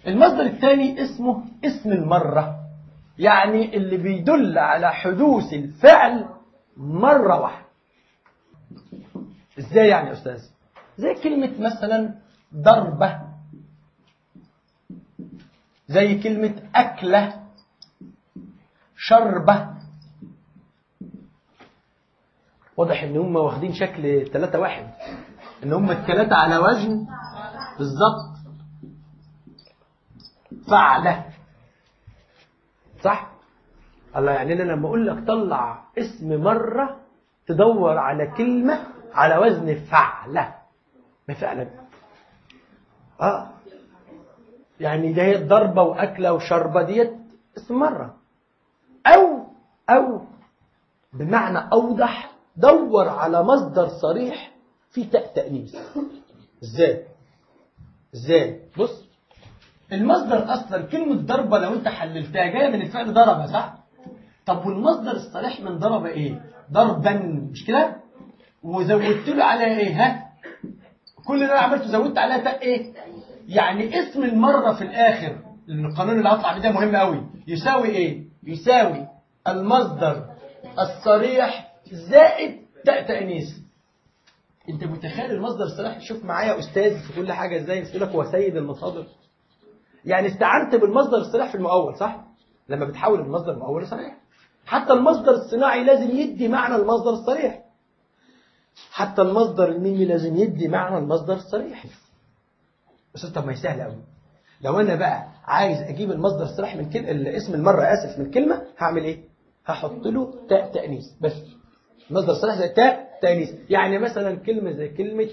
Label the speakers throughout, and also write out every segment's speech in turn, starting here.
Speaker 1: المصدر الثاني اسمه اسم المرة يعني اللي بيدل على حدوث الفعل مرة واحدة ازاي يعني يا استاذ زي كلمة مثلا ضربة زي كلمة أكلة شربة واضح ان هم واخدين شكل ثلاثة واحد ان هم الثلاثة على وزن بالظبط فعلة صح الله يعني انا لما اقول لك طلع اسم مرة تدور على كلمة على وزن فعلة ما فعلا اه يعني ده هي ضربة وأكلة وشربة ديت اسم مرة أو أو بمعنى أوضح دور على مصدر صريح في تاء تأنيث ازاي ازاي بص المصدر اصلا كلمه ضربه لو انت حللتها جايه من الفعل ضرب صح طب والمصدر الصريح من ضرب ايه ضربا مش كده وزودت له عليها ايه ها كل اللي انا عملته زودت عليها تاء ايه يعني اسم المره في الاخر القانون اللي هطلع بيه ده مهم قوي يساوي ايه يساوي المصدر الصريح زائد تاء تانيث انت متخيل المصدر الصريح شوف معايا استاذ في كل حاجه ازاي يقول لك هو سيد المصادر يعني استعنت بالمصدر الصريح في المؤول صح لما بتحول المصدر المؤول لصريح حتى المصدر الصناعي لازم يدي معنى المصدر الصريح حتى المصدر الميمي لازم يدي معنى المصدر الصريح بس طب ما هي سهله قوي لو انا بقى عايز اجيب المصدر الصريح من كلمه اسم المره اسف من كلمه هعمل ايه هحط له تاء تانيث بس مصدر صريح زي تاء تانيث يعني مثلا كلمه زي كلمه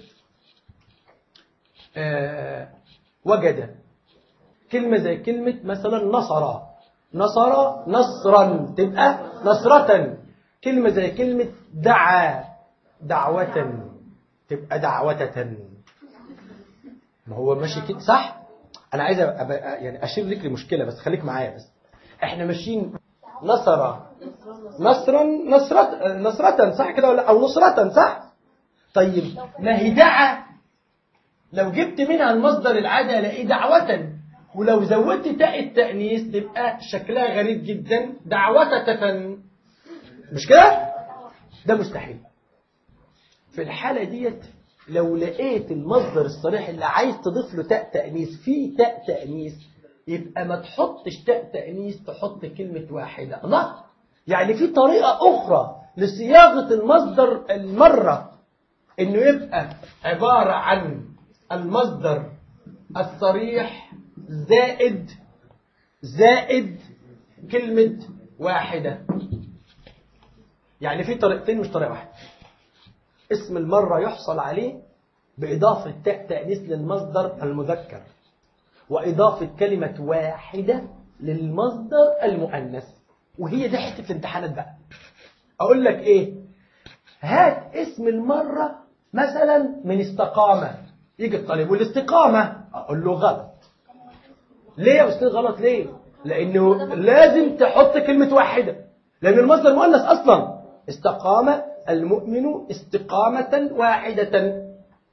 Speaker 1: آه وجد كلمه زي كلمه مثلا نصر نصر نصرا تبقى نصرة كلمة زي كلمة دعا دعوة تبقى دعوة ما هو ماشي كده صح انا عايز أبقى يعني اشير لك لمشكله بس خليك معايا بس احنا ماشيين نصر نصرا نصرة نصرة صح كده ولا او نصرة صح طيب ما هي دعا لو جبت منها المصدر العادي الاقيه دعوة ولو زودت تاء التأنيث تبقى شكلها غريب جدا دعوة تفن مش كده؟ ده مستحيل في الحالة ديت لو لقيت المصدر الصريح اللي عايز تضيف له تاء تأنيث فيه تاء تأنيث يبقى ما تحطش تاء تأنيث تحط كلمة واحدة لا يعني في طريقة أخرى لصياغة المصدر المرة إنه يبقى عبارة عن المصدر الصريح زائد زائد كلمة واحدة يعني في طريقتين مش طريقة واحدة اسم المرة يحصل عليه بإضافة تاء تأنيث للمصدر المذكر وإضافة كلمة واحدة للمصدر المؤنث وهي دي حتة الامتحانات بقى أقول لك إيه هات اسم المرة مثلا من استقامة يجي الطالب والاستقامة أقول له غلط ليه يا أستاذ غلط ليه لأنه لازم تحط كلمة واحدة لأن المصدر مؤنث أصلا استقام المؤمن استقامة واحدة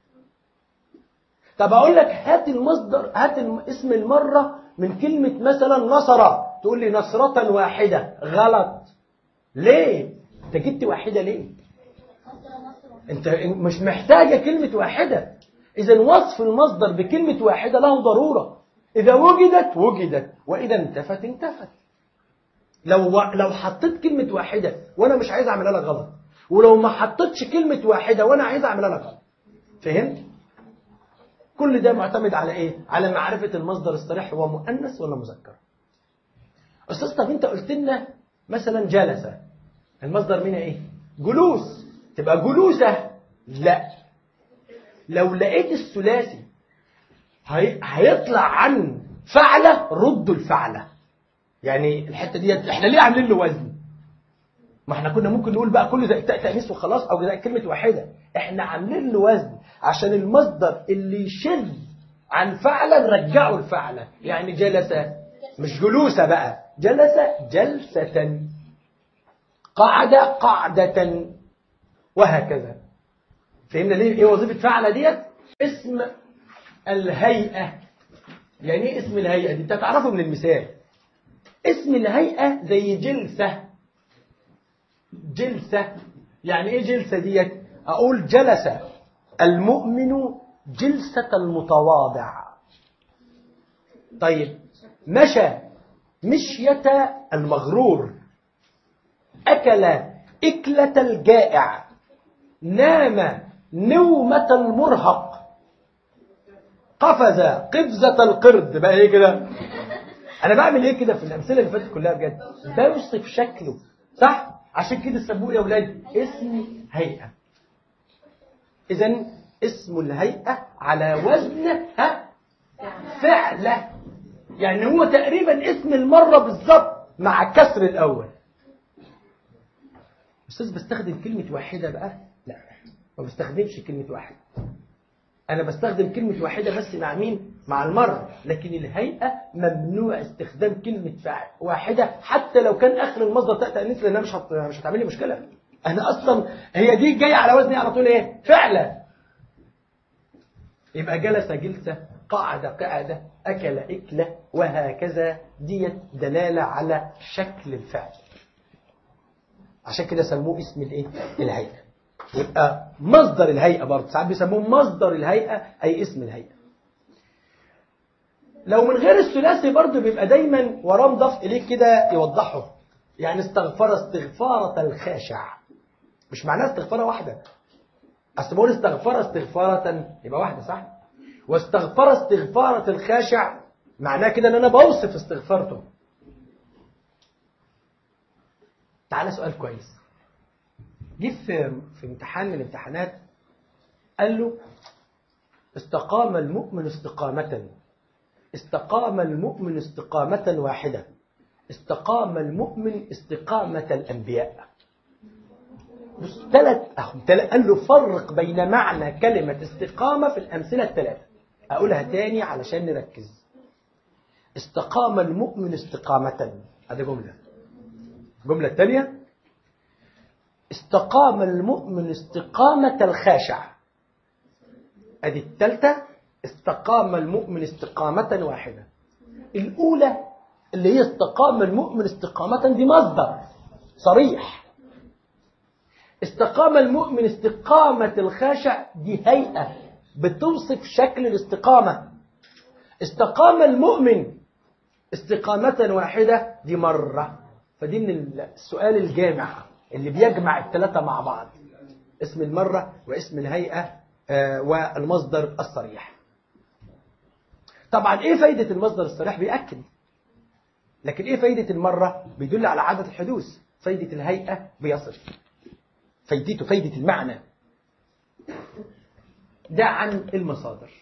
Speaker 1: طب أقول لك هات المصدر هات اسم المرة من كلمة مثلا نصر تقول لي نصرة واحدة غلط ليه؟ أنت جبت واحدة ليه؟ أنت مش محتاجة كلمة واحدة إذا وصف المصدر بكلمة واحدة له ضرورة إذا وجدت وجدت وإذا انتفت انتفت لو لو حطيت كلمة واحدة وأنا مش عايز أعملها لك غلط ولو ما حطيتش كلمة واحدة وأنا عايز أعملها لك غلط فهمت؟ كل ده معتمد على إيه؟ على معرفة المصدر الصريح هو مؤنث ولا مذكر أستاذ طب أنت قلت لنا مثلا جلس المصدر منها إيه؟ جلوس تبقى جلوسة لا لو لقيت الثلاثي هي... هيطلع عن فعلة ردوا الفعلة يعني الحتة دي احنا ليه عاملين له وزن ما احنا كنا ممكن نقول بقى كله زي تاء تأنيث وخلاص او زي كلمة واحدة احنا عاملين له وزن عشان المصدر اللي يشد عن فعلة نرجعه الفعلة يعني جلس مش جلوسة بقى جلس جلسة قعد قعدة وهكذا فهمنا ليه ايه وظيفة فعلة ديت اسم الهيئة يعني ايه اسم الهيئة دي انت هتعرفه من المثال اسم الهيئة زي جلسة جلسة يعني ايه جلسة ديت اقول جلس المؤمن جلسة المتواضع طيب مشى مشية المغرور أكل إكلة الجائع نام نومة المرهق قفز قفزة القرد بقى ايه كده انا بعمل ايه كده في الامثله اللي فاتت كلها بجد بوصف شكله صح عشان كده سموه يا اولاد اسم هيئه اذا اسم الهيئه على وزن ها فعله يعني هو تقريبا اسم المره بالظبط مع الكسر الاول استاذ بستخدم كلمه واحده بقى لا ما بستخدمش كلمه واحد انا بستخدم كلمه واحده بس مع مين مع المره لكن الهيئه ممنوع استخدام كلمه فاعل واحده حتى لو كان اخر المصدر تحت انيس لانها مش هت... مش هتعمل لي مشكله انا اصلا هي دي جايه على وزن إيه على طول ايه فعلا يبقى جلس جلسه قعد قعده اكل اكله وهكذا ديت دلاله على شكل الفعل عشان كده سموه اسم الايه الهيئه يبقى مصدر الهيئة برضه ساعات بيسموه مصدر الهيئة أي اسم الهيئة لو من غير الثلاثي برضه بيبقى دايما وراه مضاف إليه كده يوضحه يعني استغفر استغفارة الخاشع مش معناه استغفارة واحدة أصل بقول استغفر استغفارة يبقى واحدة صح واستغفر استغفارة الخاشع معناه كده ان انا بوصف استغفارته تعالى سؤال كويس جه في في امتحان من الامتحانات قال له استقام المؤمن استقامة استقام المؤمن استقامة واحدة استقام المؤمن استقامة الأنبياء بص ثلاث أهو قال له فرق بين معنى كلمة استقامة في الأمثلة الثلاثة أقولها تاني علشان نركز استقام المؤمن استقامة هذه جملة الجملة الثانية استقام المؤمن استقامة الخاشع ادي الثالثة استقام المؤمن استقامة واحدة الأولى اللي هي استقام المؤمن استقامة دي مصدر صريح استقام المؤمن استقامة الخاشع دي هيئة بتوصف شكل الاستقامة استقام المؤمن استقامة واحدة دي مرة فدي من السؤال الجامع اللي بيجمع الثلاثة مع بعض اسم المرة واسم الهيئة والمصدر الصريح طبعا ايه فايدة المصدر الصريح بيأكد لكن ايه فايدة المرة بيدل على عادة الحدوث فايدة الهيئة بيصف فايدته فايدة المعنى ده عن المصادر